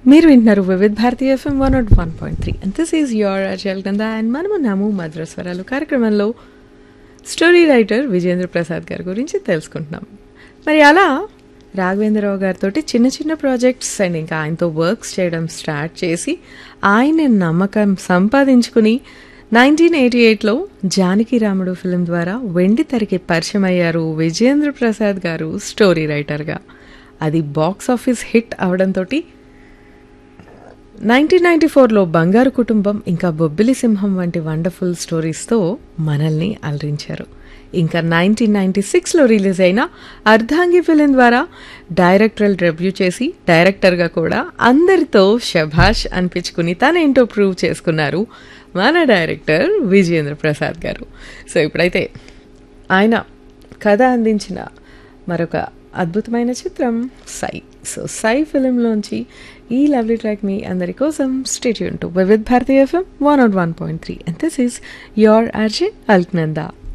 మీరు వింటున్నారు Vividh Bharati FM one naught one point three and this is your అజల్ కింద అండ్ మనము నాము మద్రస్వరాలు కార్యక్రమంలో స్టోరీ రైటర్ విజేంద్ర ప్రసాద్ గారి గురించి తెలుసుకుంటున్నాం మరి అలా రాఘవేంద్రరావు గారితో చిన్న చిన్న ప్రాజెక్ట్స్ అండ్ ఇంకా ఆయనతో వర్క్స్ చేయడం స్టార్ట్ చేసి ఆయన నమ్మకం సంపాదించుకుని నైన్టీన్ ఎయిటీ ఎయిట్లో జానకి రాముడు ఫిలిం ద్వారా వెండి తెరకి పరిచయం అయ్యారు విజేంద్ర ప్రసాద్ గారు స్టోరీ రైటర్గా అది బాక్స్ ఆఫీస్ హిట్ అవడంతో నైన్టీన్ నైన్టీ ఫోర్లో బంగారు కుటుంబం ఇంకా బొబ్బిలి సింహం వంటి వండర్ఫుల్ స్టోరీస్తో మనల్ని అలరించారు ఇంకా నైన్టీన్ నైన్టీ సిక్స్లో రిలీజ్ అయిన అర్ధాంగి ఫిలిం ద్వారా డైరెక్టరల్ డెబ్యూ చేసి డైరెక్టర్గా కూడా అందరితో శభాష్ అనిపించుకుని తనేంటో ప్రూవ్ చేసుకున్నారు మన డైరెక్టర్ విజయేంద్ర ప్రసాద్ గారు సో ఇప్పుడైతే ఆయన కథ అందించిన మరొక అద్భుతమైన చిత్రం సై సో సై ఫిలింలోంచి ఈ లవ్లీ ట్రాక్ మీ అందరి కోసం stay tuned to Vividh Bharati FM one naught one point three and this is your RJ Alaknanda